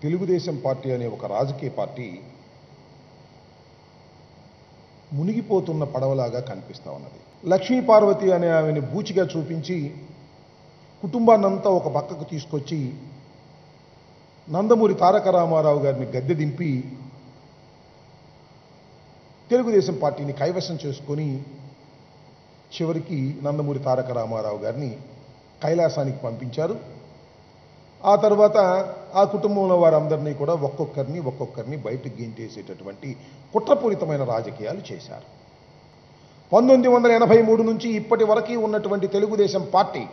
Telugu Desam party అనే ఒక రాజకీయ పార్టీ మునిగిపోతున్న పడవలాగా కనిపిస్తా ఉన్నది లక్ష్మీ పార్వతి అనే ఆమెని బూచిగా చూపించి కుటుంబాన్నంతా ఒక పక్కకు తీసుకొచ్చి నందమూరి తారక రామారావు గారిని గద్దె దింపి తెలుగుదేశం పార్టీని కైవసం చేసుకొని చివరికి నందమూరి తారక రామారావు గారిని కైలాసానికి పంపించారు ఆ తర్వాత ఆ కుటుంబంలో వారందరినీ కూడా ఒక్కొక్కరిని ఒక్కొక్కరిని బయటకు గెంటేసేటటువంటి కుట్రపూరితమైన రాజకీయాలు చేశారు పంతొమ్మిది వందల ఎనభై మూడు నుంచి ఇప్పటి వరకు ఉన్నటువంటి తెలుగుదేశం పార్టీ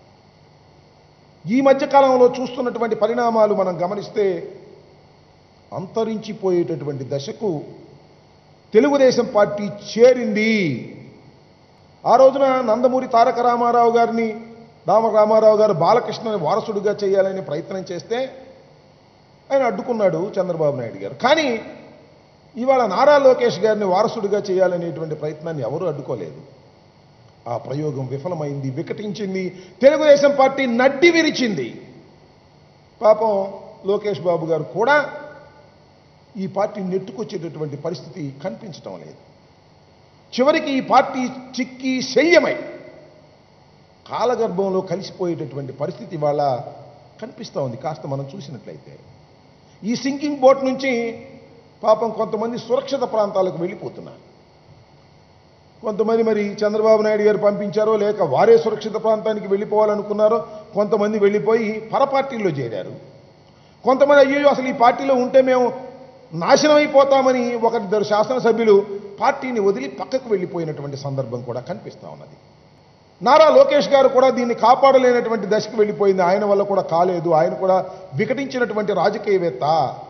ఈ మధ్యకాలంలో చూస్తున్నటువంటి పరిణామాలు మనం గమనిస్తే అంతరించిపోయేటటువంటి దశకు తెలుగుదేశం పార్టీ చేరింది ఆ రోజున నందమూరి తారక రామారావు గారిని రామ రామారావు గారు బాలకృష్ణని వారసుడిగా చేయాలని ప్రయత్నం చేస్తే ఆయన అడ్డుకున్నాడు చంద్రబాబు నాయుడు గారు కానీ ఇవాళ నారా లోకేష్ గారిని వారసుడిగా చేయాలనేటువంటి ప్రయత్నాన్ని ఎవరూ అడ్డుకోలేదు ఆ ప్రయోగం విఫలమైంది వికటించింది తెలుగుదేశం పార్టీ నడ్డి విరిచింది పాపం లోకేష్ బాబు గారు కూడా ఈ పార్టీ నెట్టుకొచ్చేటటువంటి పరిస్థితి కనిపించటం లేదు చివరికి ఈ పార్టీ చిక్కి శల్యమై కాలగర్భంలో కలిసిపోయేటటువంటి పరిస్థితి ఇవాళ కనిపిస్తూ ఉంది కాస్త మనం చూసినట్లయితే ఈ సింకింగ్ బోట్ నుంచి పాపం కొంతమంది సురక్షిత ప్రాంతాలకు వెళ్ళిపోతున్నారు కొంతమంది మరి చంద్రబాబు నాయుడు గారు పంపించారో లేక వారే సురక్షిత ప్రాంతానికి వెళ్ళిపోవాలనుకున్నారో కొంతమంది వెళ్ళిపోయి పరపార్టీల్లో చేరారు కొంతమంది అయ్యో అసలు ఈ పార్టీలో ఉంటే మేము నాశనం అయిపోతామని ఒకరిద్దరు శాసనసభ్యులు పార్టీని వదిలి పక్కకు వెళ్ళిపోయినటువంటి సందర్భం కూడా కనిపిస్తూ ఉన్నది నారా లోకేష్ గారు కూడా దీన్ని కాపాడలేనటువంటి దశకు వెళ్ళిపోయింది ఆయన వల్ల కూడా కాలేదు ఆయన కూడా వికటించినటువంటి రాజకీయవేత్త